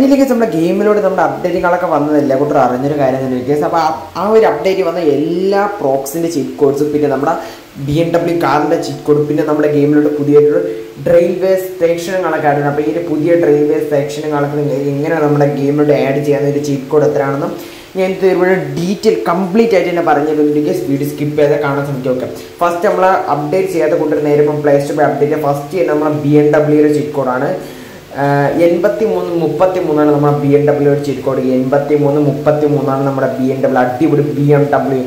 ഇതിലേക്ക് നമ്മുടെ ഗെയിമിലൂടെ നമ്മുടെ അപ്ഡേറ്റുകളൊക്കെ വന്നത് എല്ലാ കൂട്ടരും അറിഞ്ഞൊരു കാര്യം തന്നെ കേസ് അപ്പോൾ ആ ഒരു അപ്ഡേറ്റ് വന്ന എല്ലാ പ്രോക്സിൻ്റെ ചീറ്റ് കോഡ്സും പിന്നെ നമ്മുടെ ബി എം ഡബ്ല്യു കാറിൻ്റെ ചീറ്റ് കോഡ് പിന്നെ നമ്മുടെ ഗെയിമിലൂടെ പുതിയൊരു ഡ്രെയിൽവേ സെക്ഷനുകളൊക്കെ ആഡ് അപ്പോൾ ഈ ഒരു പുതിയ ഡ്രെയിൽവേ സെക്ഷനുകളൊക്കെ നിങ്ങൾ എങ്ങനെ നമ്മുടെ ഗെയിമിലൂടെ ആഡ് ചെയ്യാവുന്ന ഒരു ചീറ്റ് കോഡ് എത്രയാണെന്നും ഞാൻ ഇത് ഒരുപാട് ഡീറ്റെയിൽ കംപ്ലീറ്റ് ആയിട്ട് തന്നെ പറഞ്ഞിട്ടുണ്ടെങ്കിൽ വീഡിയോ സ്കിപ്പ് ചെയ്ത് കാണാൻ ശ്രമിക്കും ഓക്കെ ഫസ്റ്റ് നമ്മൾ അപ്ഡേറ്റ് ചെയ്യാതെ കൊണ്ടുവരുന്ന നേരെ ഇപ്പം പ്ലേ സ്റ്റോർ അപ്ഡേറ്റ് ഫസ്റ്റ് നമ്മളെ ബി എം ഡബ്ല്യൂയുടെ ചീറ്റ് കോഡാണ് എൺപത്തി മൂന്ന് മുപ്പത്തി മൂന്നാണ് നമ്മുടെ B M W cheat code എൺപത്തി മൂന്ന് മുപ്പത്തി മൂന്നാണ് നമ്മുടെ ബി എം ഡബ്ല്യു അടിപൊളി ബി എം ഡബ്ല്യു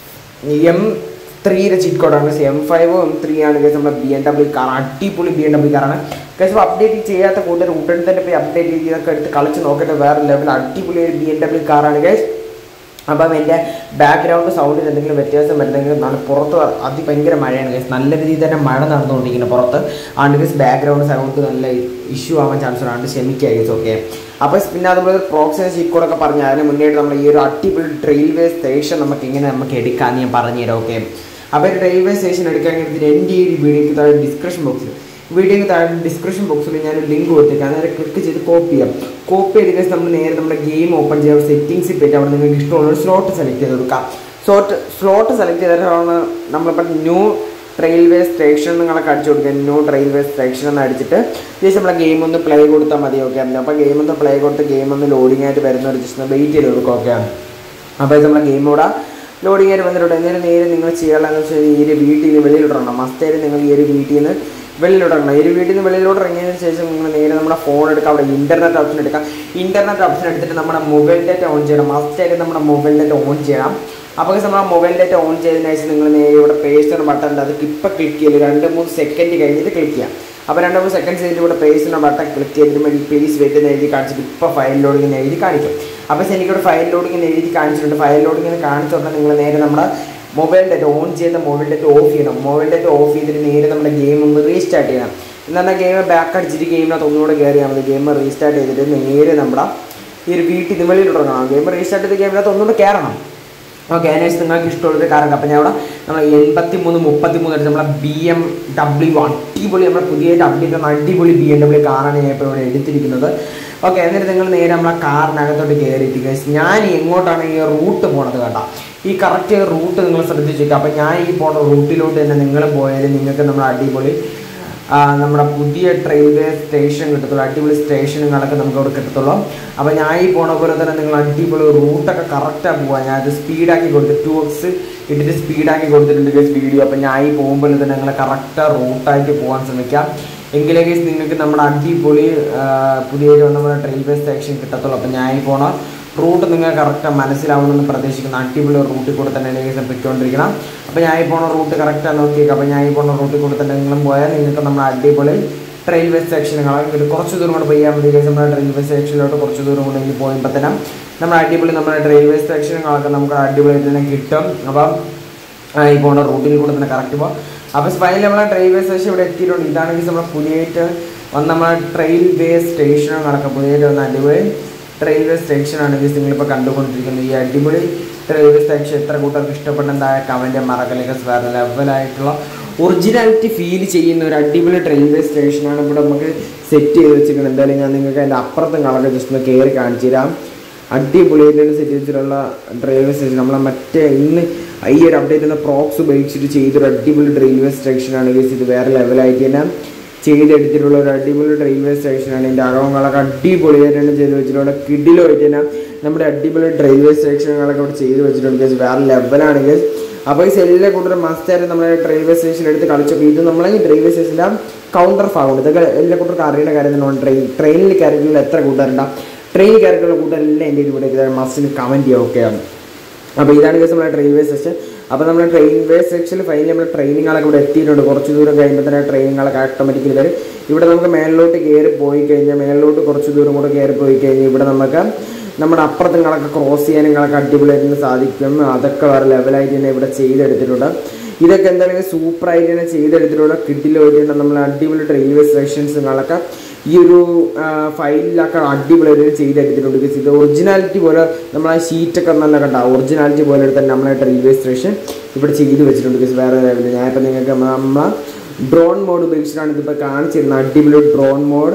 എം ത്രീയുടെ ചീറ്റ് കോഡാണ് എം ഫൈവ് എം ത്രീ ആണ് കേസ് നമ്മുടെ ബി എം ഡബ്ല്യു കാർ അടിപൊളി ബി എം ഡബ്ല്യു കാറാണ് കേസ് അപ്പോൾ അപ്ഡേറ്റ് ചെയ്യാത്ത കൂട്ടർ ഉടൻ തന്നെ പോയി അപ്ഡേറ്റ് ചെയ്തൊക്കെ എടുത്ത് കളിച്ച് നോക്കട്ടെ വേറെ ലെവൽ അടിപൊളി ഒരു ബി എം ഡബ്ല്യു കാറാണ് കേസ് അപ്പം എൻ്റെ ബാക്ക്ഗ്രൗണ്ട് സൗണ്ടിൽ എന്തെങ്കിലും വ്യത്യാസം വരുന്നെങ്കിൽ നല്ല പുറത്ത് അതിഭയങ്കര മഴയാണ് കേസ് നല്ല രീതിയിൽ തന്നെ മഴ നടന്നുകൊണ്ടിരിക്കുന്നത് പുറത്ത് ആണ്ട് കേസ് ബാക്ക്ഗ്രൗണ്ട് സൗണ്ട് നല്ല ഇഷ്യൂ ആവാൻ ചാൻസ് ഉണ്ട് ആണ്ട് ക്ഷമിക്കുക കേസ് ഓക്കെ അപ്പോൾ പിന്നെ അതുപോലെ പ്രോക്സിനെ ചീറ്റ് കോഡൊക്കെ പറഞ്ഞ് അതിന് മുന്നേറ്റ് നമ്മൾ ഈ ഒരു അടിപൊളി റെയിൽവേ സ്റ്റേഷൻ നമുക്ക് എങ്ങനെ നമുക്ക് എടുക്കാമെന്ന് ഞാൻ പറഞ്ഞുതരാം ഓക്കെ അപ്പോൾ ഒരു റെയിൽവേ സ്റ്റേഷൻ എടുക്കുകയാണെങ്കിൽ എൻ്റെ ഈ ഒരു വീഡിയോയ്ക്ക് താഴെ ഡിസ്ക്രിപ്ഷൻ ബോക്സിൽ വീഡിയോയ്ക്ക് താഴെ ഡിസ്ക്രിപ്ഷൻ ബോക്സിൽ ഞാൻ ഒരു ലിങ്ക് കൊടുത്തേക്കാം അന്നേരം ക്ലിക്ക് ചെയ്ത് കോപ്പി ചെയ്യാം കോപ്പി ചെയ്ത് കഴിഞ്ഞാൽ നമ്മൾ നേരെ നമ്മുടെ ഗെയിം ഓപ്പൺ ചെയ്യാം സെറ്റിങ്സിൽ പോയിട്ട് അവിടെ നിങ്ങൾക്ക് ഇഷ്ടമുള്ള ഒരു സ്ലോട്ട് സെലക്ട് ചെയ്ത് കൊടുക്കാം സ്ലോട്ട് സ്ലോട്ട് സെലക്ട് ചെയ്തിട്ടാണ് നമ്മളിപ്പോൾ ന്യൂ റെയിൽവേ സ്റ്റേഷൻ നിങ്ങളൊക്കെ അടിച്ചു കൊടുക്കുക ന്യൂ റെയിൽവേ സ്റ്റേഷൻ എന്ന് അടിച്ചിട്ട് ജസ്റ്റ് നമ്മളെ ഗെയിം ഒന്ന് പ്ലേ കൊടുത്താൽ മതി ഓക്കെ അപ്പോൾ ഗെയിം ഒന്ന് പ്ലേ കൊടുത്ത് ഗെയിം ഒന്ന് ലോഡിംഗ് ആയിട്ട് വരുന്ന ഒരു ജസ്റ്റ് ഒന്ന് വെയിറ്റ് ചെയ്ത് കൊടുക്കുക ഓക്കെ അപ്പോൾ ഇത് നമ്മളെ ഗെയിം കൂടെ ലോഡിംഗ് ആയിട്ട് വന്നിട്ടുണ്ട് എന്നേരം നേരെ നിങ്ങൾ ചെയ്യാനുള്ളതെന്ന് വെച്ചാൽ ഈ ഒരു വീട്ടിൽ നിന്ന് വെളിയിലിടണം മസ്റ്റായിട്ട് നിങ്ങൾ ഈ ഒരു വീട്ടിൽ നിന്ന് വെളിയിലിടണം ഈ ഒരു വീട്ടിൽ നിന്ന് വെളിയിലോട്ട് ഇറങ്ങിയതിന് ശേഷം നിങ്ങൾ നേരെ നമ്മുടെ ഫോൺ എടുക്കുക അവിടെ ഇൻ്റർനെറ്റ് ഓപ്ഷൻ എടുക്കാം ഇൻ്റർനെറ്റ് ഓപ്ഷൻ എടുത്തിട്ട് നമ്മുടെ മൊബൈൽ ഡാറ്റ ഓൺ ചെയ്യണം മസ്റ്റായിട്ട് നമ്മുടെ മൊബൈൽ ഡാറ്റ ഓൺ ചെയ്യണം അപ്പോൾ നമ്മൾ മൊബൈൽ ഡാറ്റ ഓൺ ചെയ്തതിന് ശേഷം നിങ്ങൾ നേരെ ഇവിടെ പേസ്റ്റ് ബട്ടൺ ഉണ്ട് അത് ഇപ്പം ക്ലിക്ക് ചെയ്ത് രണ്ട് മൂന്ന് സെക്കൻഡ് കഴിഞ്ഞിട്ട് ക്ലിക്ക് ചെയ്യാം അപ്പോൾ രണ്ട് മൂന്ന് സെക്കൻഡ് കഴിഞ്ഞിട്ട് ഇവിടെ പേസ്റ്റ് ബട്ടൺ ക്ലിക്ക് ചെയ്തിട്ട് ഈ പേസ് വരുന്ന എഴുതി കാണിച്ചിട്ട് ഇപ്പോൾ ഫയൽ ലോഡിങ് എഴുതി കാണിക്കും അപ്പോൾ എനിക്കിവിടെ ഫയൽ ലോഡിങ് എഴുതി കാണിച്ചിട്ടുണ്ട് ഫയൽ ലോഡിങ് കാണിച്ചോട്ടെ നിങ്ങൾ നേരെ നമ്മുടെ മൊബൈൽ ഡാറ്റ ഓൺ ചെയ്ത മൊബൈൽ ഡാറ്റ ഓഫ് ചെയ്യണം മൊബൈൽ ഡാറ്റ ഓഫ് ചെയ്തിട്ട് നേരെ നമ്മുടെ ഗെയിം ഒന്ന് റീസ്റ്റാർട്ട് ചെയ്യണം എന്നാൽ ഗെയിം ബാക്ക് അടിച്ചിട്ട് ഗെയിമിനകത്ത് ഒന്നുകൂടെ കയറിയാൽ മതി ഗെയിം റീസ്റ്റാർട്ട് ചെയ്തിട്ട് നേരെ നമ്മുടെ ഈ ഒരു വീട്ടിൽ നിന്ന് വെളിയിൽ തുടങ്ങണം ഗെയിം റീസ്റ്റാർട്ട് ചെയ്ത് ഗെയിമിനകത്ത് ഒന്നുകൂടെ കയറണം ഓക്കെ അതിനനുസരിച്ച് നിങ്ങൾക്ക് ഇഷ്ടമുള്ളൊരു കാറുണ്ട് അപ്പം ഞാൻ ഇവിടെ നമ്മൾ എൺപത്തി മൂന്ന് മുപ്പത്തി മൂന്ന് നമ്മളെ ബി എം ഡബ്ല്യു അടിപൊളി നമ്മുടെ പുതിയ അപ്ഡേറ്റ് വന്ന അടിപൊളി ബി എം ഡബ്ല്യു കാറാണ് ഞാൻ ഇപ്പോൾ ഇവിടെ എടുത്തിരിക്കുന്നത് ഓക്കെ എന്നിട്ട് നിങ്ങൾ നേരെ നമ്മളെ കാറിനകത്തോട്ട് കയറിയിട്ട് guys, ഞാൻ എങ്ങോട്ടാണ് ഈ റൂട്ട് പോണത് കേട്ടോ ഈ കറക്റ്റ് റൂട്ട് നിങ്ങൾ ശ്രദ്ധിച്ചിരിക്കുക അപ്പം ഞാൻ ഈ പോണ റൂട്ടിലോട്ട് തന്നെ നിങ്ങൾ പോയാൽ നിങ്ങൾക്ക് നമ്മുടെ അടിപൊളി ആ, നമ്മുടെ പുതിയ റെയിൽവേ സ്റ്റേഷൻ കിട്ടത്തുള്ളൂ അടിപൊളി സ്റ്റേഷനുകളൊക്കെ നമുക്ക് അവിടെ കിട്ടത്തുള്ളൂ അപ്പോൾ ഞാൻ ഈ പോണ പോലെ തന്നെ നിങ്ങൾ അടിപൊളി റൂട്ടൊക്കെ കറക്റ്റാണ് പോകാൻ ഞാൻ അത് സ്പീഡാക്കി കൊടുത്തു ടു എക്സ് ഇട്ടിട്ട് സ്പീഡാക്കി കൊടുത്തിട്ടുണ്ട് ഗസ് വീഡിയോ അപ്പോൾ ഞാൻ ഈ പോകുമ്പോൾ തന്നെ നിങ്ങൾ കറക്റ്റ് റൂട്ടായിട്ട് പോകാൻ ശ്രമിക്കാം എങ്കിലേ ഗസ് നിങ്ങൾക്ക് നമ്മുടെ അടിപൊളി ആ, പുതിയ നമ്മുടെ റെയിൽവേ സ്റ്റേഷൻ കിട്ടത്തുള്ളൂ അപ്പോൾ ഞാൻ ഈ പോണ റൂട്ട് നിങ്ങൾ കറക്റ്റ് മനസ്സിലാവുമെന്ന് പ്രതീക്ഷിക്കുന്ന അടിപൊളി റൂട്ടിൽ കൂടെ തന്നെ നിങ്ങൾക്ക് പൊയ്ക്കൊണ്ടിരിക്കണം അപ്പോൾ ഞാൻ ഈ പോണ റൂട്ട് കറക്റ്റാണ് നോക്കിയേക്കാം അപ്പോൾ ഞാൻ ഈ പോണ റൂട്ടിൽ കൂടെ തന്നെ നിങ്ങളും പോയാൽ നിങ്ങൾക്ക് നമ്മുടെ അടിപൊളി റെയിൽവേ സ്റ്റേഷനുകളൊക്കെ കിട്ടും കുറച്ച് ദൂരം കൂടെ പോയാൽ മതി guys. നമ്മുടെ റെയിൽവേ സ്റ്റേഷനിലോട്ട് കുറച്ച് ദൂരം കൂടെ ഇനി പോയപ്പോൾ തന്നെ നമ്മുടെ അടിപൊളി നമ്മുടെ റെയിൽവേ സ്റ്റേഷനുകളൊക്കെ നമുക്ക് അടിപൊളിയായിട്ട് തന്നെ കിട്ടും അപ്പം ആ, ഈ പോണ റൂട്ടിൽ കൂടെ തന്നെ കറക്റ്റ് പോകാം അപ്പോൾ ഫൈനലി നമ്മളെ റെയിൽവേ സ്റ്റേഷൻ ഇവിടെ എത്തിയിട്ടുണ്ട് ഇതാണെങ്കിൽ നമ്മുടെ പുതിയതായിട്ട് വന്ന നമ്മുടെ റെയിൽവേ സ്റ്റേഷനുകളൊക്കെ പുതിയതായിട്ട് വന്ന അടിപൊളി റെയിൽവേ സ്റ്റേഷനാണ് ഗീസ് നിങ്ങളിപ്പോൾ കണ്ടുകൊണ്ടിരിക്കുന്നത് ഈ അടിപൊളി റെയിൽവേ സ്റ്റേഷൻ എത്ര കൂട്ടർക്ക് ഇഷ്ടപ്പെട്ടെന്തായ കമൻറ്റ് മറക്കലേക്ക് വേറെ ലെവലായിട്ടുള്ള ഒറിജിനാലിറ്റി ഫീൽ ചെയ്യുന്ന ഒരു അടിപൊളി റെയിൽവേ സ്റ്റേഷനാണ് ഇവിടെ നമുക്ക് സെറ്റ് ചെയ്ത് വെച്ചിരിക്കുന്നത് എന്തായാലും ഞാൻ നിങ്ങൾക്ക് അതിൻ്റെ അപ്പുറത്തും കളറൊക്കെ ജസ്റ്റ് ഒന്ന് കയറി കാണിച്ചു തരാം അടിപൊളിയായിട്ടാണ് സെറ്റ് വെച്ചിട്ടുള്ള റെയിൽവേ സ്റ്റേഷൻ നമ്മളെ മറ്റേ ഇന്ന് ഈ ഒരു അപ്ഡേറ്റ് എന്ന പ്രോക്സ് ഉപയോഗിച്ചിട്ട് ചെയ്തൊരു അടിപൊളി റെയിൽവേ സ്റ്റേഷനാണ് ഗീസ് ഇത് വേറെ ലെവലായിട്ട് തന്നെ ചെയ്തെടുത്തിട്ടുള്ള ഒരു അടിപൊളി റെയിൽവേ സ്റ്റേഷനാണ് ഇതിൻ്റെ അകവങ്ങളൊക്കെ അടിപൊളിയായിട്ടാണ് ചെയ്ത് വെച്ചിട്ടുള്ള കിഡിലുമായിട്ട് തന്നെ നമ്മുടെ അടിപൊളി റെയിൽവേ സ്റ്റേഷനുകളൊക്കെ ഇവിടെ ചെയ്ത് വെച്ചിട്ടുണ്ട് guys. വേറെ ലെവലാണ് ഗസ് അപ്പോൾ ഈ എല്ലാ കൂട്ടരും മസ്റ്റായിട്ട് നമ്മുടെ റെയിൽവേ സ്റ്റേഷനിൽ എടുത്ത് കളിച്ചപ്പോൾ ഇത് നമ്മളെ ഈ റെയിൽവേ സ്റ്റേഷനിലെ കൗണ്ടർ ഭാഗമുണ്ട് ഇതൊക്കെ എല്ലാ കൂട്ടർക്കും അറിയേണ്ട കാര്യം തന്നെയാണ് ട്രെയിൻ ട്രെയിനിൽ കയറിയിട്ടുള്ള എത്ര കൂട്ടുകാരുണ്ടാവും ട്രെയിനിൽ കയറിയിട്ടുള്ള കൂട്ടുകാരെല്ലാം എൻ്റെ ഇവിടെ മസ്റ്റിന് കമൻറ്റ് ചെയ്യുക ഓക്കെയാണ് അപ്പോൾ ഇതാണ് കേസ് നമ്മുടെ റെയിൽവേ സ്റ്റേഷൻ അപ്പോൾ നമ്മുടെ റെയിൽവേ സെക്ഷനിൽ ഫൈനലി നമ്മുടെ ട്രെയിനിങ്ങളൊക്കെ ഇവിടെ എത്തിയിട്ടുണ്ട് കുറച്ച് ദൂരം കഴിയുമ്പോൾ തന്നെ ട്രെയിനുകളൊക്കെ ഓട്ടോമാറ്റിക്കലി വരും ഇവിടെ നമുക്ക് മേളിലോട്ട് കയറി പോയി കഴിഞ്ഞാൽ മേളിലോട്ട് കുറച്ച് ദൂരം കൂടെ കയറി പോയി കഴിഞ്ഞാൽ ഇവിടെ നമുക്ക് നമ്മുടെ അപ്പുറത്തുങ്ങളൊക്കെ ക്രോസ് ചെയ്യാനുങ്ങളൊക്കെ അടിപൊളിയായിട്ട് സാധിക്കും അതൊക്കെ വേറെ ലെവലായിട്ട് തന്നെ ഇവിടെ ചെയ്തെടുത്തിട്ടുണ്ട് ഇതൊക്കെ എന്തായാലും സൂപ്പറായിട്ട് തന്നെ ചെയ്തെടുത്തിട്ടുണ്ട് കിഡിലോട്ട് നമ്മൾ അടിപൊളി റെയിൽവേ സ്റ്റേഷൻസുകളൊക്കെ ഈ ഒരു ഫയലിലൊക്കെ അടിപൊളിയായിട്ട് ചെയ്തെടുത്തിട്ടുണ്ട് Because ഇത് ഒറിജിനാലിറ്റി പോലെ നമ്മൾ ആ ഷീറ്റൊക്കെ നല്ല കണ്ട ഒറിജിനാലിറ്റി പോലെ തന്നെ നമ്മളെ റെയിൽവേ സ്റ്റേഷൻ ഇവിടെ ചെയ്ത് വെച്ചിട്ടുണ്ട് Because വേറെ ലെവലിൽ ഞാനിപ്പോൾ നിങ്ങൾക്ക് നമ്മളെ ഡ്രോൺ മോഡ് ഉപയോഗിച്ചിട്ടാണ് ഇതിപ്പോൾ കാണിച്ചിരുന്നത് അടിപൊളി ഡ്രോൺ മോഡ്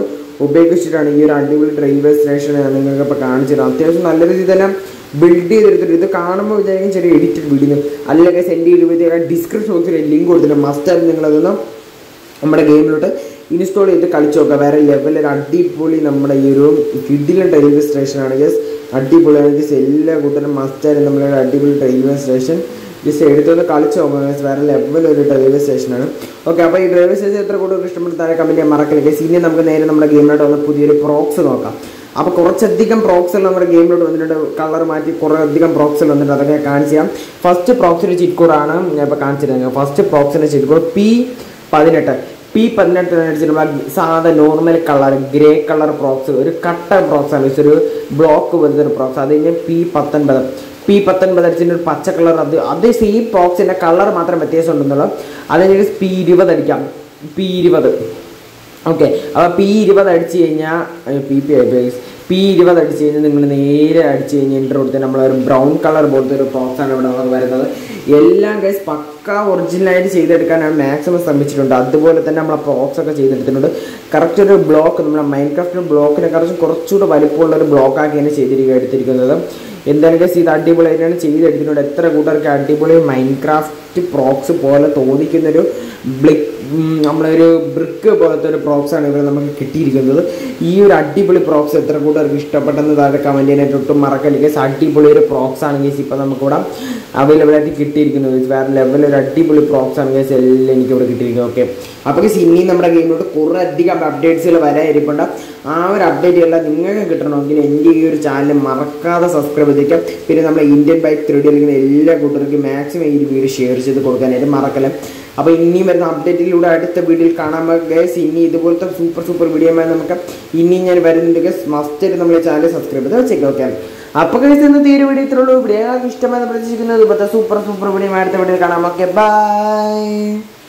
ഉപയോഗിച്ചിട്ടാണ് ഈ ഒരു അടിപൊളി റെയിൽവേ സ്റ്റേഷൻ ഞാൻ നിങ്ങൾക്ക് ഇപ്പോൾ കാണിച്ചു തരാം അത്യാവശ്യം നല്ല രീതിയിൽ തന്നെ ബിൽഡ് ചെയ്തെടുത്തിട്ട് ഇത് കാണുമ്പോൾ വിചാരിക്കും ചെറിയ എഡിറ്റഡ് വീഡിയോ അല്ലെങ്കിൽ സെൻഡ് ചെയ്യുമ്പോഴത്തേക്ക് ഡിസ്ക്രിപ്ഷൻ ബോക്സിൽ ലിങ്ക് കൊടുത്തിട്ടുണ്ട് മസ്റ്റായിട്ട് നിങ്ങളതൊന്ന് നമ്മുടെ ഗെയിമിലോട്ട് ഇൻസ്റ്റാൾ ചെയ്ത് കളിച്ച് നോക്കുക വേറെ ലെവലിൽ അടിപൊളി നമ്മുടെ ഈ ഒരു കിഡിലെ റെയിൽവേ സ്റ്റേഷനാണ് ജസ്റ്റ് അടിപൊളിയാണ് ജസ്റ്റ് എല്ലാ കൂട്ടരും മസ്റ്റായിട്ട് നമ്മുടെ അടിപൊളി റെയിൽവേ സ്റ്റേഷൻ ജസ്റ്റ് എടുത്തൊന്ന് കളിച്ച് നോക്കുക guys. വേറെ ലെവൽ ഒരു റെയിൽവേ സ്റ്റേഷനാണ് ഓക്കെ അപ്പോൾ ഈ റെയിൽവേ സ്റ്റേഷൻ എത്ര കൂടുതൽ ഇഷ്ടപ്പെട്ട താഴെ കമൻറ്റ് ചെയ്യാൻ മറക്കില്ല ഗൈസ് ഇനി നമുക്ക് നേരെ നമ്മുടെ ഗെയിമിലോട്ട് വന്ന് പുതിയൊരു പ്രോക്സ് നോക്കാം അപ്പോൾ കുറച്ചധികം പ്രോക്സുകൾ നമ്മുടെ ഗെയിമിലോട്ട് വന്നിട്ടുണ്ട് കളർ മാറ്റി കുറേ അധികം പ്രോക്സുകൾ വന്നിട്ടുണ്ട് അതൊക്കെ കാണിച്ച് ചെയ്യാം ഫസ്റ്റ് പ്രോക്സിൻ്റെ ചിറ്റ് കോഡാണ് ഞാൻ ഇപ്പോൾ കാണിച്ചിരുന്നത് ഫസ്റ്റ് പ്രോക്സിൻ്റെ ചിറ്റ് കോഡ് പി പതിനെട്ട് പി പതിനെട്ട് അടിച്ചിട്ടുള്ള സാധാ നോർമൽ കളർ ഗ്രേ കളർ പ്രോക്സ് ഒരു കട്ട പ്രോക്സ് ആണ് ഒരു ബ്ലോക്ക് പോലത്തെ ഒരു പ്രോക്സ് അത് കഴിഞ്ഞ് പി പത്തൊൻപത് പി പത്തൊൻപത് അടിച്ചിട്ട് ഒരു പച്ച കളർ അത് അത് സെയിം പ്രോക്സിൻ്റെ കളർ മാത്രം വ്യത്യാസം ഉണ്ടെന്നുള്ളൂ അത് കഴിഞ്ഞിട്ട് പി ഇരുപത് അടിക്കാം പി ഇരുപത് ഓക്കെ അപ്പോൾ പി ഇരുപത് അടിച്ച് കഴിഞ്ഞാൽ പി പി ആയി പി ഇരുപത് അടിച്ച് കഴിഞ്ഞാൽ നിങ്ങൾ നേരെ അടിച്ച് കഴിഞ്ഞ് എൻ്റർ കൊടുത്ത് നമ്മളൊരു ബ്രൗൺ കളർ പോലത്തെ ഒരു പ്രോക്സ് ആണ് ഇവിടെ നമുക്ക് വരുന്നത് എല്ലാം ഗൈസ് പക്ക ഒറിജിനലായിട്ട് ചെയ്തെടുക്കാനാണ് മാക്സിമം ശ്രമിച്ചിട്ടുണ്ട് അതുപോലെ തന്നെ നമ്മളെ പ്രോക്സ് ഒക്കെ ചെയ്തെടുത്തിട്ടുണ്ട് കറക്റ്റ് ഒരു ബ്ലോക്ക് നമ്മുടെ മൈൻഡ് ക്രാഫ്റ്റ് ബ്ലോക്കിനെ കുറച്ച് കുറച്ചുകൂടെ വലിപ്പമുള്ള ഒരു ബ്ലോക്കാക്കിയാണ് ചെയ്തിരിക്കുക എടുത്തിരിക്കുന്നത് എന്തായാലും ഗൈസ് ഇത് അടിപൊളിയായിട്ടാണ് ചെയ്തെടുത്തിട്ടുണ്ട് എത്ര കൂട്ടർക്ക് അടിപൊളി മൈൻഡ് ക്രാഫ്റ്റ് പ്രോക്സ് പോലെ തോന്നിക്കുന്നൊരു ബ്ലിക്ക് നമ്മളൊരു ബ്രിക്ക് പോലത്തെ ഒരു പ്രോക്സ് ആണ് ഇവിടെ നമുക്ക് കിട്ടിയിരിക്കുന്നത് ഈ ഒരു അടിപൊളി പ്രോക്സ് എത്ര കൂട്ടർക്ക് ഇഷ്ടപ്പെട്ടെന്ന് താഴെ കമൻറ്റ് ചെയ്യാനായിട്ട് ഒട്ടും മറക്കല്ല ഗൈസ് അടിപൊളി ഒരു പ്രോക്സ് ആണ് ഗൈസ് ഇപ്പോൾ നമുക്കിവിടെ അവൈലബിൾ ആയിട്ട് കിട്ടിയിരിക്കുന്നത് ഗൈസ് വേറെ ലെവൽ ഒരു അടിപൊളി പ്രോക്സ് ആണ് ഗൈസ് എല്ലാം എനിക്ക് ഇവിടെ കിട്ടിയിരിക്കുന്നത് ഓക്കെ അപ്പോൾ ഗൈസ് ഇനിയും നമ്മുടെ ഗെയിമിലോട്ട് കുറേ അധികം അപ്ഡേറ്റ്സുകൾ വരാനിരിപ്പുണ്ട് ആ ഒരു അപ്ഡേറ്റ് എല്ലാം നിങ്ങൾക്ക് കിട്ടണമെങ്കിൽ എൻ്റെ ഈ ഒരു ചാനൽ മറക്കാതെ സബ്സ്ക്രൈബ് ചെയ്തേക്കാം പിന്നെ നമ്മുടെ ഇന്ത്യൻ ബൈക്ക് ത്രീ ഡി കളിക്കുന്ന എല്ലാ കൂട്ടർക്കും മാക്സിമം ഈ ഒരു വീഡിയോ ഷെയർ ചെയ്ത് കൊടുക്കാനായിട്ട് മറക്കല അപ്പോൾ ഇനിയും വരുന്ന അപ്ഡേറ്റിലൂടെ അടുത്ത വീഡിയോയിൽ കാണാൻ ഗൈസ് ഇനി ഇതുപോലത്തെ സൂപ്പർ സൂപ്പർ വീഡിയോ നമുക്ക് ഇനി ഞാൻ വരുന്നുണ്ട് ഗൈസ് മസ്റ്റായിട്ട് നമ്മുടെ ചാനൽ സബ്സ്ക്രൈബ് ചെയ്ത് വെച്ചേക്കാം ഓക്കെ അപ്പോൾ ഗൈസ് ഇന്ന് തീരെ വീഡിയോ ഇത്രയുള്ളൂ വീഡിയോ ഇഷ്ടമായി പ്രതീക്ഷിക്കുന്നത് ഇപ്പോഴത്തെ സൂപ്പർ സൂപ്പർ വീഡിയോ അടുത്ത വീഡിയോ കാണാം ഓക്കെ ബൈ